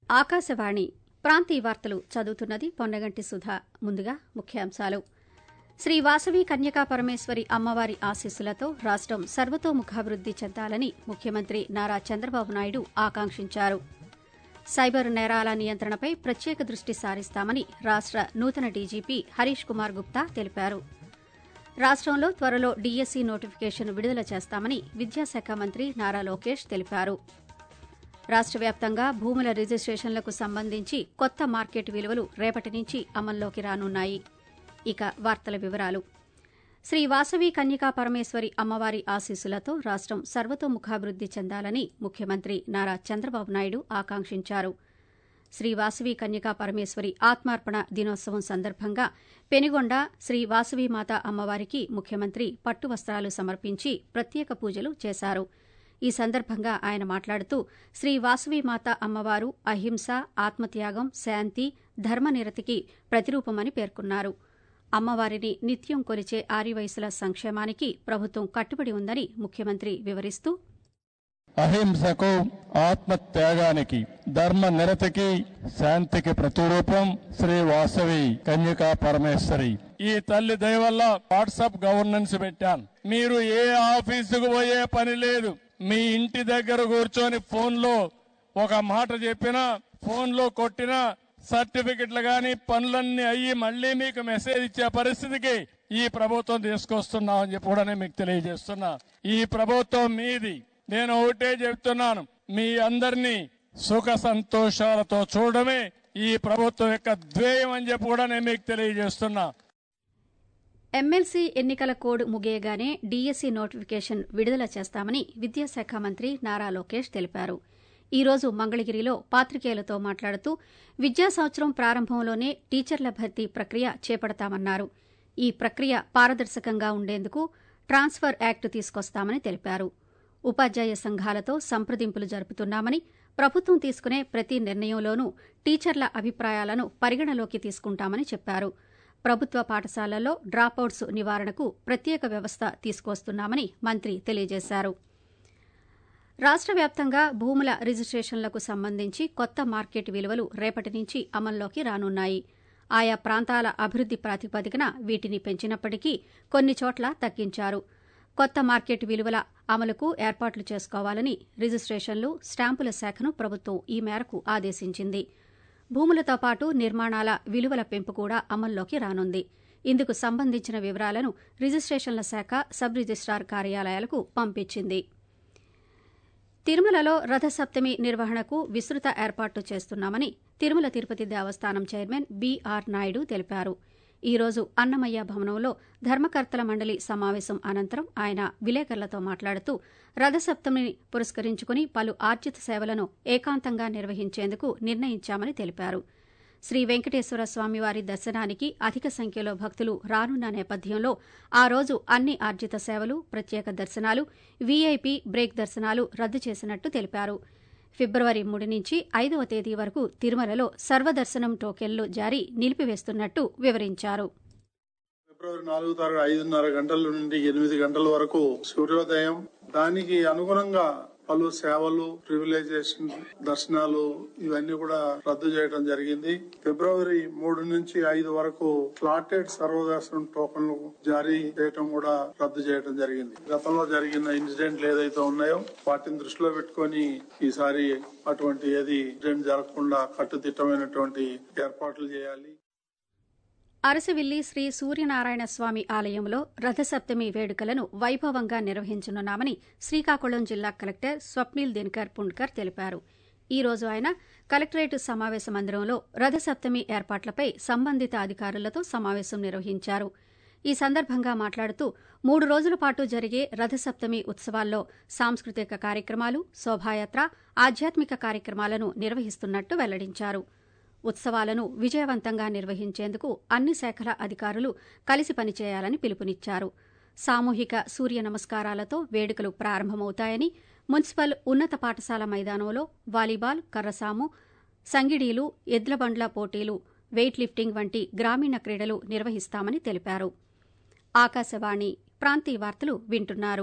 ఆకాశవాణి ప్రాంతీయ వార్తలు చదువుతున్నది పొన్నగంటి సుధా ముందుగా ముఖ్యాంశాలు శ్రీ వాసవి కన్యకా పరమేశ్వరి అమ్మవారి ఆశీస్సులతో రాష్టం సర్వతోముఖాభివృద్ది చెందాలని ముఖ్యమంత్రి నారా చంద్రబాబు నాయుడు ఆకాంక్షించారు సైబర్ నేరాల నియంత్రణపై ప్రత్యేక దృష్టి సారిస్తామని రాష్ట నూతన డీజీపీ హరీష్ కుమార్ గుప్తా తెలిపారు రాష్టంలో త్వరలో డీఎస్సీ నోటిఫికేషన్ విడుదల చేస్తామని విద్యాశాఖ మంత్రి నారా లోకేష్ తెలిపారు రాష్ట వ్యాప్తంగా భూముల రిజిస్టేషన్లకు సంబంధించి కొత్త మార్కెట్ విలువలు రేపటి నుంచి అమల్లోకి రానున్నాయి ఇక వార్తల వివరాలు శ్రీ వాసవి కన్యకా పరమేశ్వరి అమ్మవారి ఆశీస్సులతో రాష్టం సర్వతోముఖాభివృద్ది చెందాలని ముఖ్యమంత్రి నారా చంద్రబాబు నాయుడు ఆకాంక్షించారు శ్రీ వాసవి కన్యకా పరమేశ్వరి ఆత్మార్పణ దినోత్సవం సందర్భంగా పెనుగొండ శ్రీ వాసవీమాత అమ్మవారికి ముఖ్యమంత్రి పట్టు వస్త్రాలు సమర్పించి ప్రత్యేక పూజలు చేశారు ఈ సందర్భంగా ఆయన మాట్లాడుతూ శ్రీ వాసవీమాత అమ్మవారు అహింస ఆత్మత్యాగం శాంతి ధర్మనిరతికి ప్రతిరూపమని పేర్కొన్నారు అమ్మవారిని నిత్యం కొలిచే ఆర్యవయసుల సంక్షేమానికి ప్రభుత్వం కట్టుబడి ఉందని ముఖ్యమంత్రి వివరిస్తూ అహింసకు ఆత్మ త్యాగానికి ధర్మ నిరతికి శాంతికి ప్రతిరూపం శ్రీ వాసవి కన్యకా పరమేశ్వరి ఈ తల్లి దయ వల్ల వాట్సాప్ గవర్నెన్స్ పెట్టాను మీరు ఏ ఆఫీసుకు పోయే పని లేదు మీ ఇంటి దగ్గర కూర్చొని ఫోన్ లో ఒక మాట చెప్పినా ఫోన్ లో కొట్టినా సర్టిఫికెట్లు గాని పనులన్నీ అయ్యి మళ్ళీ మీకు మెసేజ్ ఇచ్చే పరిస్థితికి ఈ ప్రభుత్వం తీసుకొస్తున్నామని చెప్పి కూడా నేను మీకు తెలియజేస్తున్నా ఈ ప్రభుత్వం మీది నేను ఒకటే చెప్తున్నాను మీ అందరినీ సుఖ సంతోషాలతో చూడడమే ఈ ప్రభుత్వం యొక్క ధ్యేయం అని చెప్పి కూడా నేను మీకు తెలియజేస్తున్నా ఎమ్మెల్సీ ఎన్నికల కోడ్ ముగియగానే డీఎస్సీ నోటిఫికేషన్ విడుదల చేస్తామని విద్యాశాఖ మంత్రి నారా లోకేష్ తెలిపారు ఈ రోజు మంగళగిరిలో పాత్రికేయులతో మాట్లాడుతూ విద్యా సంవత్సరం ప్రారంభంలోనే టీచర్ల భర్తీ ప్రక్రియ చేపడతామన్నారు ఈ ప్రక్రియ పారదర్శకంగా ఉండేందుకు ట్రాన్స్ఫర్ యాక్ట్ తీసుకొస్తామని తెలిపారు ఉపాధ్యాయ సంఘాలతో సంప్రదింపులు జరుపుతున్నామని ప్రభుత్వం తీసుకునే ప్రతి నిర్ణయంలోనూ టీచర్ల అభిప్రాయాలను పరిగణలోకి తీసుకుంటామని చెప్పారు ప్రభుత్వ పాఠశాలల్లో డ్రాపౌట్స్ నివారణకు ప్రత్యేక వ్యవస్థ తీసుకొస్తున్నామని మంత్రి తెలియజేశారు రాష్ట వ్యాప్తంగా భూముల రిజిస్టేషన్లకు సంబంధించి కొత్త మార్కెట్ విలువలు రేపటి నుంచి అమల్లోకి రానున్నాయి ఆయా ప్రాంతాల అభివృద్ది ప్రాతిపదికన వీటిని పెంచినప్పటికీ కొన్ని చోట్ల తగ్గించారు కొత్త మార్కెట్ విలువల అమలుకు ఏర్పాట్లు చేసుకోవాలని రిజిస్టేషన్లు స్టాంపుల శాఖను ప్రభుత్వం ఈ మేరకు ఆదేశించింది భూములతో పాటు నిర్మాణాల విలువల పెంపు కూడా అమల్లోకి రానుంది ఇందుకు సంబంధించిన వివరాలను రిజిస్టేషన్ల శాఖ సబ్ రిజిస్టార్ కార్యాలయాలకు పంపించింది తిరుమలలో రథసప్తమి నిర్వహణకు విస్తృత ఏర్పాట్లు చేస్తున్నామని తిరుమల తిరుపతి దేవస్థానం చైర్మన్ బీఆర్ నాయుడు తెలిపారు ఈ రోజు అన్నమయ్య భవనంలో ధర్మకర్తల మండలి సమావేశం అనంతరం ఆయన విలేకరులతో మాట్లాడుతూ రథసప్తమిని పురస్కరించుకుని పలు ఆర్జిత సేవలను ఏకాంతంగా నిర్వహించేందుకు నిర్ణయించామని తెలిపారు శ్రీ వెంకటేశ్వర స్వామివారి దర్శనానికి అధిక సంఖ్యలో భక్తులు రానున్న నేపథ్యంలో ఆ రోజు అన్ని ఆర్జిత సేవలు ప్రత్యేక దర్శనాలు వీఐపీ బ్రేక్ దర్శనాలు రద్దు చేసినట్టు తెలిపారు ఫిబ్రవరి మూడు నుంచి ఐదవ తేదీ వరకు తిరుమలలో సర్వదర్శనం టోకెన్లు జారీ నిలిపివేస్తున్నట్టు వివరించారు ఫిబ్రవరి నాలుగు తారీఖు ఐదున్నర గంటల నుండి ఎనిమిది గంటల వరకు సూర్యోదయం దానికి అనుగుణంగా పలు సేవలు ప్రివిలైజేషన్ దర్శనాలు ఇవన్నీ కూడా రద్దు చేయడం జరిగింది ఫిబ్రవరి మూడు నుంచి ఐదు వరకు స్లాటెడ్ సర్వదర్శనం టోకన్లు జారీ చేయడం కూడా రద్దు చేయడం జరిగింది గతంలో జరిగిన ఇన్సిడెంట్లు ఏదైతే ఉన్నాయో వాటిని దృష్టిలో పెట్టుకొని ఈసారి అటువంటి ఏది ఇన్సిడెంట్ జరగకుండా కట్టుదిట్టమైనటువంటి ఏర్పాట్లు చేయాలి అరసవిల్లి శ్రీ సూర్యనారాయణ స్వామి ఆలయంలో రథసప్తమి వేడుకలను వైభవంగా నిర్వహించనున్నామని శ్రీకాకుళం జిల్లా కలెక్టర్ స్వప్నిల్ దినకర్ పుండ్కర్ తెలిపారు ఈ రోజు ఆయన కలెక్టరేట్ సమావేశ మందిరంలో రథసప్తమి ఏర్పాట్లపై సంబంధిత అధికారులతో సమావేశం నిర్వహించారు ఈ సందర్భంగా మాట్లాడుతూ మూడు రోజుల పాటు జరిగే రథసప్తమి ఉత్సవాల్లో సాంస్కృతిక కార్యక్రమాలు శోభాయాత్ర ఆధ్యాత్మిక కార్యక్రమాలను నిర్వహిస్తున్నట్టు వెల్లడించారు ఉత్సవాలను విజయవంతంగా నిర్వహించేందుకు అన్ని శాఖల అధికారులు కలిసి పనిచేయాలని పిలుపునిచ్చారు సామూహిక సూర్య నమస్కారాలతో వేడుకలు ప్రారంభమవుతాయని మున్సిపల్ ఉన్నత పాఠశాల మైదానంలో వాలీబాల్ కర్రసాము సంగిడీలు ఎద్లబండ్ల పోటీలు వెయిట్ లిఫ్టింగ్ వంటి గ్రామీణ క్రీడలు నిర్వహిస్తామని తెలిపారు ఆకాశవాణి ప్రాంతీయ వార్తలు వింటున్నారు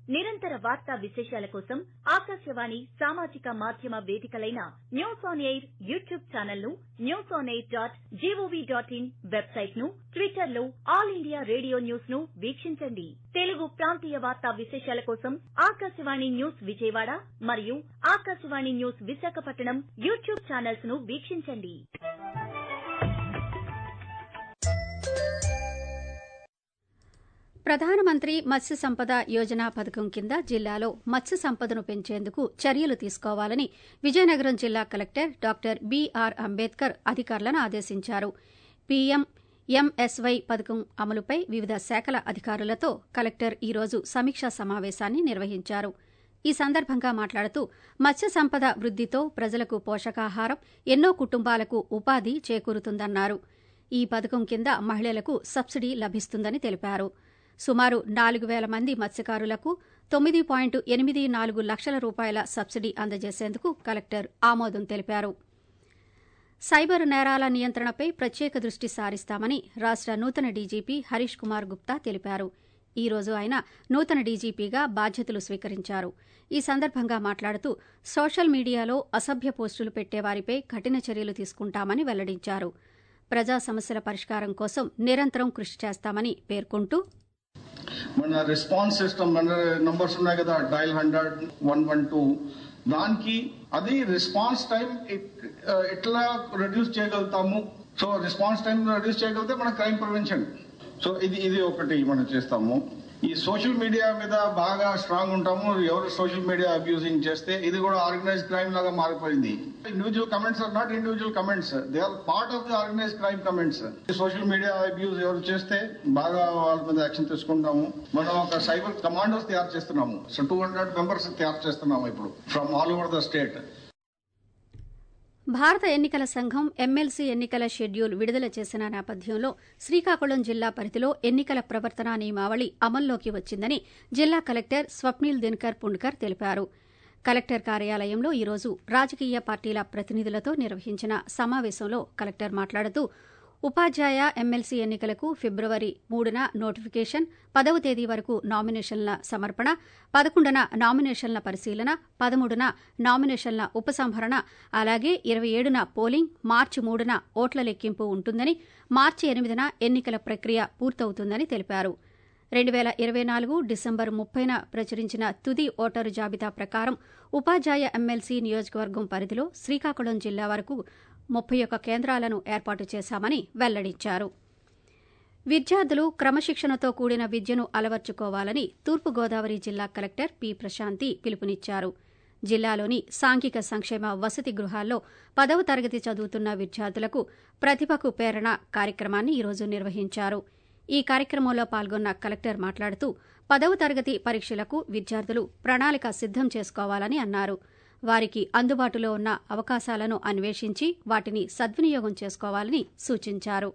నిరంతర వార్తా విశేషాల కోసం ఆకాశవాణి సామాజిక మాధ్యమ వేదికలైన news on air YouTube channel ను news on air dot G O V dot in website ను ట్విట్టర్ లో ఆల్ ఇండియా రేడియో న్యూస్ ను వీక్షించండి తెలుగు ప్రాంతీయ వార్తా విశేషాల కోసం ఆకాశవాణి న్యూస్ విజయవాడ మరియు Akashvani news Visakhapatnam YouTube channels ను వీక్షించండి ప్రధానమంత్రి మత్స్య సంపద యోజన పథకం కింద జిల్లాలో మత్స్య సంపదను పెంచేందుకు చర్యలు తీసుకోవాలని విజయనగరం జిల్లా కలెక్టర్ డాక్టర్ బీఆర్ అంబేద్కర్ అధికారులను ఆదేశించారు పీఎం ఎంఎస్వై పథకం అమలుపై వివిధ శాఖల అధికారులతో కలెక్టర్ ఈరోజు సమీక్షా సమావేశాన్ని నిర్వహించారు ఈ సందర్భంగా మాట్లాడుతూ మత్స్య సంపద వృద్దితో ప్రజలకు పోషకాహారం ఎన్నో కుటుంబాలకు ఉపాధి చేకూరుతుందన్నారు ఈ పథకం కింద మహిళలకు సబ్సిడీ లభిస్తుందని తెలిపారు సుమారు నాలుగు వేల మంది మత్స్యకారులకు తొమ్మిది పాయింట్ ఎనిమిది నాలుగు లక్షల రూపాయల సబ్సిడీ అందజేసేందుకు కలెక్టర్ ఆమోదం తెలిపారు సైబర్ నేరాల నియంత్రణపై ప్రత్యేక దృష్టి సారిస్తామని రాష్ట నూతన డీజీపీ హరీష్ కుమార్ గుప్తా తెలిపారు ఈ రోజు ఆయన నూతన డీజీపీగా బాధ్యతలు స్వీకరించారు ఈ సందర్భంగా మాట్లాడుతూ సోషల్ మీడియాలో అసభ్య పోస్టులు పెట్టేవారిపై కఠిన చర్యలు తీసుకుంటామని వెల్లడించారు ప్రజా సమస్యల పరిష్కారం కోసం నిరంతరం కృషి చేస్తామని పేర్కొంటూ మన రెస్పాన్స్ సిస్టమ్ మన నంబర్స్ ఉన్నాయి కదా dial hundred one one two దానికి అది రెస్పాన్స్ టైం ఎట్లా రెడ్యూస్ చేయగలుగుతాము సో రెస్పాన్స్ టైం రెడ్యూస్ చేయగలిగితే మన క్రైమ్ ప్రివెన్షన్ సో ఇది ఇది ఒకటి మనం చేస్తాము ఈ సోషల్ మీడియా మీద బాగా స్ట్రాంగ్ ఉంటాము ఎవరు సోషల్ మీడియా అబ్యూజింగ్ చేస్తే ఇది కూడా ఆర్గనైజ్ క్రైమ్ లాగా మారిపోయింది individual comments are not individual comments they are part of the organise crime comments social media abuse ఎవరు చేస్తే బాగా వాళ్ళ మీద యాక్షన్ తీసుకుంటాము మనం ఒక సైబర్ కమాండోస్ తయారు చేస్తున్నాము సో టూ హండ్రెడ్ మెంబర్స్ తయారు చేస్తున్నాము ఇప్పుడు from all over the state భారత ఎన్నికల సంఘం ఎమ్మెల్సీ ఎన్నికల షెడ్యూల్ విడుదల చేసిన నేపథ్యంలో శ్రీకాకుళం జిల్లా పరిధిలో ఎన్నికల ప్రవర్తనా నియమావళి అమల్లోకి వచ్చిందని జిల్లా కలెక్టర్ స్వప్నిల్ దినకర్ పుండ్కర్ తెలిపారు కలెక్టర్ కార్యాలయంలో ఈరోజు రాజకీయ పార్టీల ప్రతినిధులతో నిర్వహించిన సమావేశంలో కలెక్టర్ మాట్లాడుతూ ఉపాధ్యాయ ఎమ్మెల్సీ ఎన్నికలకు ఫిబ్రవరి మూడున నోటిఫికేషన్ పదవ తేదీ వరకు నామినేషన్ల సమర్పణ పదకొండున నామినేషన్ల పరిశీలన పదమూడున నామినేషన్ల ఉపసంహరణ అలాగే ఇరవై ఏడున పోలింగ్ మార్చి మూడున ఓట్ల లెక్కింపు ఉంటుందని మార్చి ఎనిమిదిన ఎన్నికల ప్రక్రియ పూర్తవుతుందని తెలిపారు రెండు వేల ఇరవై నాలుగు డిసెంబర్ ముప్పైన ప్రచురించిన తుది ఓటరు జాబితా ప్రకారం ఉపాధ్యాయ ఎమ్మెల్సీ నియోజకవర్గం పరిధిలో శ్రీకాకుళం జిల్లా వరకు ముప్పై ఒక్క కేంద్రాలను ఏర్పాటు చేశామని వెల్లడించారు విద్యార్థులు క్రమశిక్షణతో కూడిన విద్యను అలవర్చుకోవాలని తూర్పుగోదావరి జిల్లా కలెక్టర్ పి ప్రశాంతి పిలుపునిచ్చారు జిల్లాలోని సాంఘిక సంక్షేమ వసతి గృహాల్లో పదవ తరగతి చదువుతున్న విద్యార్థులకు ప్రతిభకు ప్రేరణ కార్యక్రమాన్ని ఈరోజు నిర్వహించారు ఈ కార్యక్రమంలో పాల్గొన్న కలెక్టర్ మాట్లాడుతూ పదవ తరగతి పరీక్షలకు విద్యార్థులు ప్రణాళిక సిద్దం చేసుకోవాలని అన్నారు వారికి అందుబాటులో ఉన్న అవకాశాలను అన్వేషించి వాటిని సద్వినియోగం చేసుకోవాలని సూచించారు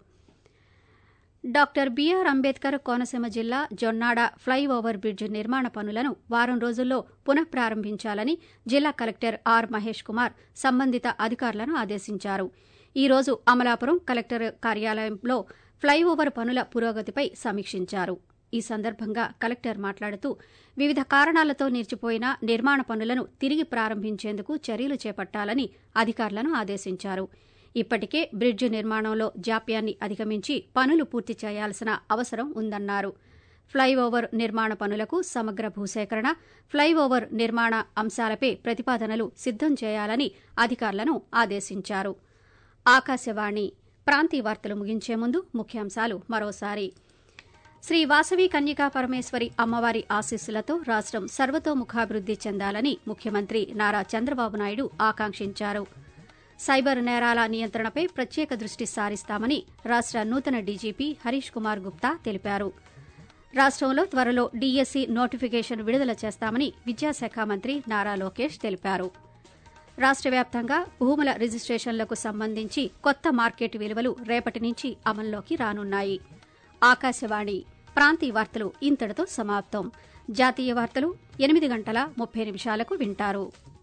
డాక్టర్ బీఆర్ అంబేద్కర్ కోనసీమ జిల్లా జొన్నాడ ఫ్లైఓవర్ బ్రిడ్జ్ నిర్మాణ పనులను వారం రోజుల్లో పునఃప్రారంభించాలని జిల్లా కలెక్టర్ ఆర్ మహేష్ కుమార్ సంబంధిత అధికారులను ఆదేశించారు ఈ రోజు అమలాపురం కలెక్టర్ కార్యాలయంలో ఫ్లైఓవర్ పనుల పురోగతిపై సమీక్షించారు ఈ సందర్భంగా కలెక్టర్ మాట్లాడుతూ వివిధ కారణాలతో నిలిచిపోయిన నిర్మాణ పనులను తిరిగి ప్రారంభించేందుకు చర్యలు చేపట్టాలని అధికారులను ఆదేశించారు ఇప్పటికే బ్రిడ్జ్ నిర్మాణంలో జాప్యాన్ని అధిగమించి పనులు పూర్తి చేయాల్సిన అవసరం ఉందన్నారు ఫ్లైఓవర్ నిర్మాణ పనులకు సమగ్ర భూసేకరణ ఫ్లైఓవర్ నిర్మాణ అంశాలపై ప్రతిపాదనలు సిద్దం చేయాలని అధికారులను ఆదేశించారు ఆకాశవాణి ప్రాంతీయ వార్తలు ముగించే ముందు ముఖ్యాంశాలు మరోసారి శ్రీ వాసవి కన్యకా పరమేశ్వరి అమ్మవారి ఆశీస్సులతో రాష్టం సర్వతోముఖాభివృద్ది చెందాలని ముఖ్యమంత్రి నారా చంద్రబాబు నాయుడు ఆకాంక్షించారు సైబర్ నేరాల నియంత్రణపై ప్రత్యేక దృష్టి సారిస్తామని రాష్ట నూతన డీజీపీ హరీష్ కుమార్ గుప్తా తెలిపారు రాష్టంలో త్వరలో డీఎస్సీ నోటిఫికేషన్ విడుదల చేస్తామని విద్యాశాఖ మంత్రి నారా లోకేష్ తెలిపారు రాష్ట వ్యాప్తంగా భూముల రిజిస్ట్రేషన్లకు సంబంధించి కొత్త మార్కెట్ విలువలు రేపటి నుంచి అమల్లోకి రానున్నాయి ఆకాశవాణి ప్రాంతీయ వార్తలు ఇంతటితో సమాప్తం జాతీయ వార్తలు ఎనిమిది గంటల ముప్పై నిమిషాలకు వింటారు